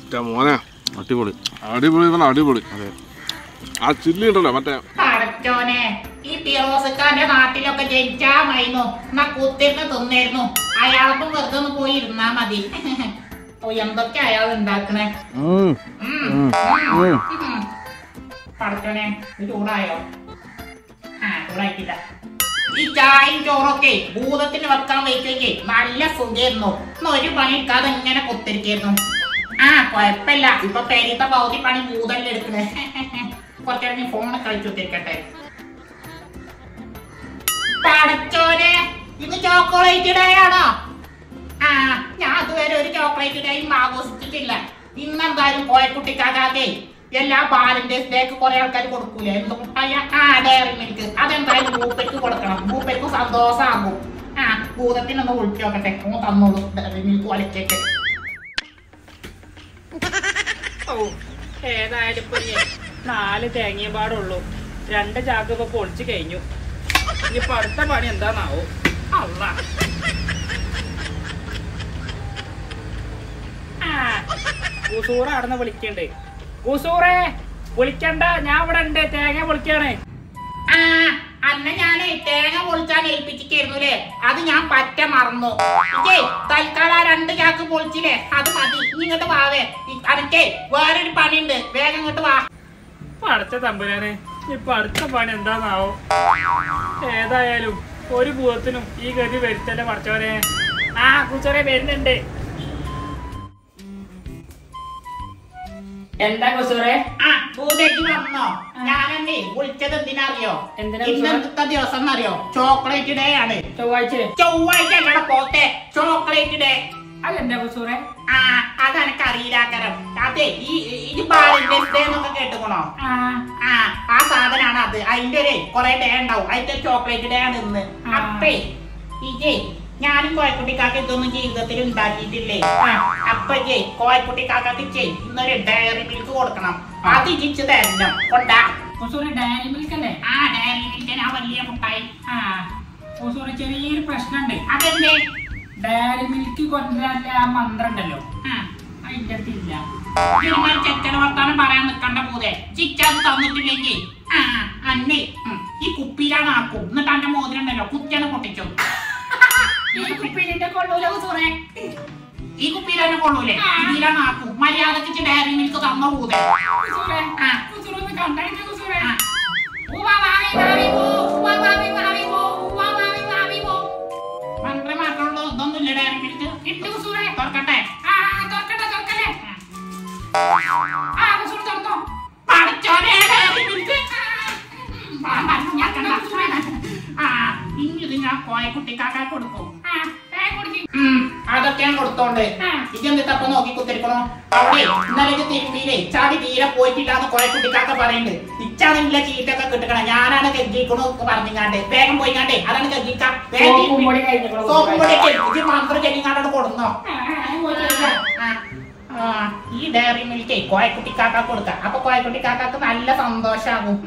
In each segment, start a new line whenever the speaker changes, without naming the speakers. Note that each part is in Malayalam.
എൻ്റെ മോനെ
അടിപൊളി
അടിപൊളി പറഞ്ഞ അടിപൊളി അതെ ആ ചില്ലി ഉണ്ടല്ലോ മറ്റേ
പടച്ചോനെ ഈ ഫിറോസിക്കാന്റെ നാട്ടിലൊക്കെ ജനിച്ചാ മൈന്നു എന്നാ കുത്തിരുന്ന് തിന്നിരുന്നു അയാൾക്കും വെറുതെ ഒന്ന് പോയി ഇരുന്നാ മതി ഓ എന്തൊക്കെ അയാൾ ഉണ്ടാക്കണേ
ഉം.
ഉം.
ഉം. ഉം.
ഉം. പടച്ചോനെ ഇത് ചൂടായോ ആ ചൂടായിട്ടില്ല ഈ ചായയും ചോറൊക്കെ ഭൂതത്തിന് വെക്കാൻ വെച്ചെങ്കിൽ നല്ല സുഖമായിരുന്നു ഇന്ന് ഒരു പണി എടുക്കാതെ ഇങ്ങനെ കുത്തിരിക്കായിരുന്നു ആ കൊഴപ്പില്ല ഇപ്പൊ പെരീത്ത പൗതി പണി ഭൂതല്ലേ എടുക്കണേ കുറച്ചിറങ്ങി ഫോണ് കളിച്ചു കുത്തിരിക്കട്ടെ പടച്ചോനെ ഇന്ന് ചോക്കോളേറ്റ് ഡേ ആണോ ആ ഞാൻ അതുവരെ ഒരു ചോക്ലേറ്റ് ഡേയും ആഘോഷിച്ചിട്ടില്ല ഇന്നെന്തായാലും കോയക്കുട്ടിക്കാകാതെ എല്ലാ ബാലന്റൈൻസ് ഡേക്ക് കുറെ ആൾക്കാർ കൊടുക്കൂലേ എന്ത് മുട്ടായ ആ ഡയറി മിൽക്ക് അതെന്തായാലും മൂപ്പയ്ക്ക് കൊടുക്കണം മൂപ്പയ്ക്ക് സന്തോഷമാകും ആ ഭൂതത്തിനൊന്ന് വിളിച്ചു നോക്കട്ടെ ഒന്ന് തന്നോളൂ ഡയറി മിൽക്ക് വലിക്കേക്ക്
ഓ ഏതായാലും ഇപ്പൊ ഇനി നാല് തേങ്ങയും പാടുള്ളൂ രണ്ട് ചാക്ക് ഇപ്പൊ പൊളിച്ചു കഴിഞ്ഞു ഇനിയിപ്പൊ അടുത്ത പണി എന്താന്നാവോ അല്ല കുസൂറ അവിടുന്ന് വിളിക്കണ്ട് കുസൂറേ വിളിക്കണ്ട ഞാൻ ഇവിടെ ഉണ്ട് തേങ്ങ പൊളിക്കാണ്
ആ അന്ന് ഞാനേ തേങ്ങ പൊളിച്ചാൻ ഏൽപ്പിച്ചിരിക്കായിരുന്നുല്ലേ അത് ഞാൻ പറ്റ മറന്നു ഇക്കേ തൽക്കാലം ആ രണ്ട് ചാക്ക് പൊളിച്ചില്ലേ അത് മതി ഇനി ഇങ്ങോട്ട് വാവേ അനക്കേ വേറൊരു പണിയുണ്ട് വേഗം ഇങ്ങോട്ട് വാ
ഇപ്പൊ അടുത്ത തമ്പുരാന് ഇപ്പൊ അടുത്ത പണി എന്താന്നാവോ ഏതായാലും ഒരു ഭൂതത്തിനും ഈ ഗതി വരുത്തല്ലേ പഠിച്ചവനെ ആ കുസൂറെ വരുന്നുണ്ട് എന്താ കുസൂറെ
ആ ഭൂതേക്ക് വന്നോ ഞാനെന്നെ വിളിച്ചത് എന്തിനറിയോ
എന്തിനാ
ഇന്ന്
വിളിച്ചത്?
എന്തൊക്കെ ദിവസം എന്നറിയോ ചോക്ലേറ്റ് ഡേ ആണ്
ചൊവ്വാഴ്ച
ചൊവ്വാഴ്ച അല്ലട പോത്തെ ചോക്ലേറ്റ് ഡേ
അതെന്താ കുസൂറെ
ആ അതെനക്ക് അറിയില്ലാക്കരം അതെ ഈ ഇത് ബാലന്റൈൻസ് ഡേ എന്നൊക്കെ കേട്ടുക്കണോ
ആ
ആ ആ സാധനാണ് അത് അതിന്റെ ഒരു കൊറേ ഡേ ഉണ്ടാവും അതിന്റെ ചോക്ലേറ്റ് ഡേ ആണ് ഇന്ന്
ആ.
അപ്പേ ഇജേ ഞാനും കോയക്കുട്ടിക്കാക്ക് ഇതൊന്നും ജീവിതത്തിൽ ഉണ്ടാക്കിയിട്ടില്ലേ അപ്പൊ ജേ കോയക്കുട്ടിക്കാക്ക് ചെയ് ഇന്നൊരു ഡയറി മിൽക്ക് കൊടുക്കണം അത് ഇജിച്ച് തരണം കൊണ്ടാ
കുസൂറെ ഡയറി മിൽക്ക് അല്ലേ
ആ ഡയറി മിൽക്ക് ആ വലിയ മുട്ടായി
ആ കുസൂറെ ചെറിയൊരു പ്രശ്നമുണ്ട്
അതെന്തേ
ഡയറി മിൽക്ക് കൊണ്ടുവരാനുള്ള ആ മന്ത്രം ഉണ്ടല്ലോ
ആ
അതിന്റെ അടുത്തില്ല
ഇതിന്മേൽ ചെക്കന് വർത്താനം പറയാൻ നിക്കണ്ട പോലെ ചിച്ചത് തന്നിട്ടില്ലെങ്കിൽ ആ അന്നേ ഉം, ഈ കുപ്പിയിലാണ് ആക്കും എന്നിട്ട് അന്റെ മോതിരണ്ടല്ലോ കുത്തിയാണ് പൊട്ടിച്ചു
ഈ കുപ്പിയിലിന്റെ കൊള്ളൂല കുസൂറെ
ഈ കുപ്പിയിലാണ് കൊള്ളൂലേ ഇതിലാണ് ആക്കും മര്യാദക്ക് ഡയറി മിൽക്ക് തന്ന പൂതെ
കുസൂറെ
ആ.
കുസൂറെ ഒന്ന് കണ്ടായിട്ട് കുസൂറെ
ആ.
ഉവ്വ വാവി വാവി പോ, ഉവ്വ വാവി വാവി പോ, ഉവ്വ വാവി വാവി പോ.
മാത്രമേ മാത്രമുള്ളൂ ഇതൊന്നുമില്ല ഡയറി മിൽക്ക്
ഇട്ട് കുസൂറെ
തുറക്കട്ടെ
ആ തുറക്കട്ടെ തുറക്കല്ലേ ആ കുസൂറെ തുറന്നോ
പഠിച്ചോനെ ഡയറി മിൽക്ക് ആ, ഞാൻ കണ്ട. ആ ഇനി ഇത് ഞാൻ കോയക്കുട്ടിക്കാക്കാൻ കൊടുക്കും
ആ തേൻ കുടിക്ക്
ഉം, അതൊക്കെ ഞാൻ കൊടുത്തോണ്ട്
ആ.
ഇതെന്തിട്ട് അപ്പൊ നോക്കി കുത്തിരിക്കണോ അവിടെ ഇന്നലെ ഇത് തിരുമ്പിയിലേ ചാടി തീരെ പോയിട്ടില്ലാന്ന് കുറെ കുട്ടിക്കാക്ക പറയുന്നുണ്ട് ഇച്ചാണെങ്കിലെ ചീറ്റൊക്കെ കിട്ടണം ഞാനാണ് കെജിക്കണു പറഞ്ഞിങ്ങാണ്ട് വേഗം പോയിങ്ങാണ്ടേ അതാണ് കെജിക്ക
സോപ്പും പൊടി കഴിഞ്ഞിക്കണു.
സോപ്പും പൊടിയൊക്കെ ഇത് മാത്രം ചെല്ലിങ്ങാണ്ടാണ് കൊടുന്നോ
ആ, ആ, പോയി ചെയ്തോ.
ആ, ആ, ഈ ഡയറി മിൽക്കേ കോയക്കുട്ടിക്കാക്ക കൊടുക്കാം അപ്പൊ കോയക്കുട്ടിക്കാക്കാക്ക് നല്ല സന്തോഷാകും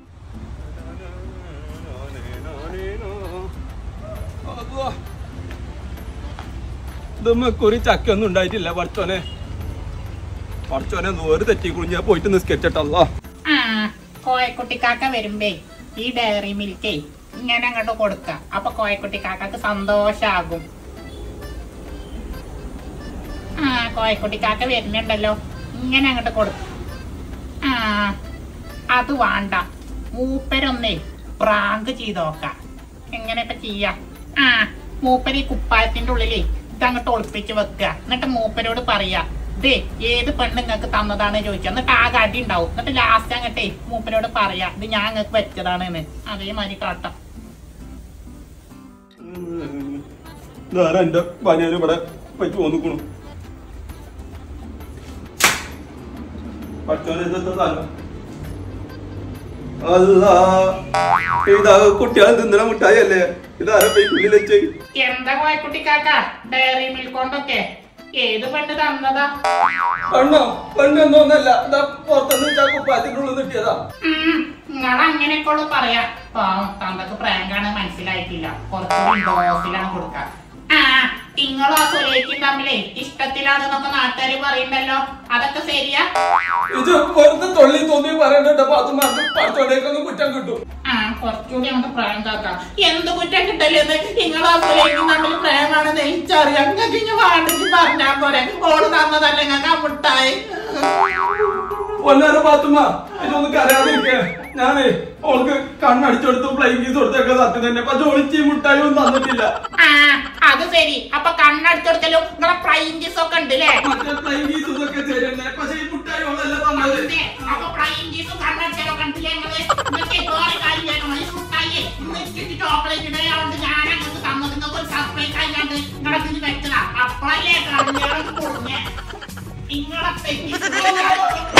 ഇതൊക്കെ ചക്കൊന്നും ഉണ്ടായിട്ടില്ല പഠിച്ചോനെ പഠിച്ചോനെ ഒരു തെറ്റി കുളിഞ്ഞാ പോയിട്ട് നിസ്കരിച്ചിട്ടല്ലോ
ആ കോയക്കുട്ടിക്കാക്ക വരുമ്പേ ഈ ഡയറി മിൽക്കേ ഇങ്ങനെ അങ്ങോട്ട് കൊടുക്ക അപ്പൊ കോയക്കുട്ടിക്കാക്കക്ക് സന്തോഷാകും ആ കോയക്കുട്ടിക്കാക്ക വരുന്നുണ്ടല്ലോ ഇങ്ങനെ അങ്ങോട്ട് കൊടുക്ക ആ അത് വേണ്ട മൂപ്പരൊന്നേ പ്രാങ്ക് ചെയ്ത് നോക്കാം എങ്ങനെ ഇപ്പൊ ചെയ്യാ ആ മൂപ്പര് ഈ കുപ്പായത്തിന്റെ ഉള്ളിലേ ഇതങ്ങോട്ട് ഒളിപ്പിച്ച് വെക്കുക എന്നിട്ട് മൂപ്പരോട് പറയാ ദേ ഏത് പെണ്ണ് നിങ്ങൾക്ക് തന്നതാണ് ചോദിക്കുക എന്നിട്ട് ആകെ അടി ഉണ്ടാവും എന്നിട്ട് ലാസ്റ്റ് അങ്ങട്ടെ മൂപ്പരോട് പറയാ ഇത് ഞാൻ നിങ്ങൾക്ക് വെച്ചതാണ് അതേമാതിരി കാട്ടാം
നേരെ എന്റെ പനിയാൻ ഇവിടെ പറ്റി വന്നിക്കണു പഠിച്ചോനെ ഇതെന്താ സാധനം? അല്ലാ ഇതാ കുട്ടികൾ തിന്നണ മുട്ടായി അല്ലേ ഇതാരെ പോയി ഉള്ളിൽ വെച്ച്
എന്താ കോയക്കുട്ടിക്കാക്ക ഡയറി മിൽക്ക് കൊണ്ടൊക്കെ ഏത് പെണ്ണ് തന്നതാ
പെണ്ണോ പെണ്ണെന്നൊന്നല്ല ഇതാ പുറത്തുനിന്ന് വെച്ചാൽ കുപ്പായത്തിന്റെ ഉള്ളിൽ കിട്ടിയതാ
നിങ്ങൾ അങ്ങനെയൊക്കെ ഉള്ളു പറയാ പാവം തന്തക്ക് പ്രാങ്കാണ് മനസ്സിലായിട്ടില്ല കുറച്ചുകൂടി ഡോസിലാണ് കൊടുക്കുക ആ ഇങ്ങളും ആ സുലേഖയും തമ്മിലേ ഇഷ്ടത്തിലാണെന്നൊക്കെ നാട്ടുകാര് പറയണ്ടല്ലോ അതൊക്കെ ശരിയാ
ഇത് വെറുതെ തൊള്ളി തോന്നി പറയണ്ട പാത്തുമ്മ അത് പഠിച്ചോടേക്കൊന്നും കുറ്റം കിട്ടും
ആ കുറച്ചുകൂടി നമുക്ക് പ്രായം കാക്കാം എന്ത് കുറ്റം കിട്ടലെന്ന് നിങ്ങൾ ആ സുലേഖയും തമ്മിൽ പ്രേമാണെന്ന് എനിച്ചറിയാം നിങ്ങൾക്ക് ഇനി വേണ്ടെങ്കിൽ പറഞ്ഞാ പോരെ ഓള് തന്നതല്ല ഞങ്ങൾക്ക് ആ മുട്ടായി
പൊന്നാര പാത്തുമ്മ ഇതൊന്നും കരയാതിരിക്കേ ഞാനേ ഓൾക്ക് കണ്ണടിച്ചെടുത്ത് ഫ്ലൈങ് കീസ് കൊടുത്തൊക്കെ സത്യം തന്നെ പക്ഷെ ഒളിച്ചി മുട്ടായി ഒന്നും തന്നിട്ടില്ല
ആ അത് ശരി അപ്പൊ കണ്ണടിച്ചെടുക്കലും നിങ്ങളെ പ്രൈൻറ്റീസ് ഒക്കെ ഉണ്ട് അല്ലേ
മറ്റേ ഫ്ലൈങ് കീസ് ഇതൊക്കെ ശരി തന്നെ പക്ഷെ ഈ മുട്ടായി ഓളല്ല തന്നത്
അതെ, അപ്പൊ പ്രൈൻറ്റീസും കണ്ണടിച്ചലും കണ്ടില്ലേ നിങ്ങള് നിങ്ങൾക്ക് വേറെ കാര്യം കേൾക്കണം ഈ മുട്ടായി ഇന്നിട്ട് ചോക്ലേറ്റ് ഡേ ആവുകൊണ്ട് ഞാൻ അങ്ങോട്ട് തന്നത് നിങ്ങൾക്ക് ഒരു സർപ്രൈസ് ആയിക്കാണ്ട് നിങ്ങളെ ഇതിന് വെച്ചതാ അപ്പഴല്ലേ കണ്ണുകളൊക്കെ കൊടുങ്ങേ നിങ്ങളെ തെറ്റി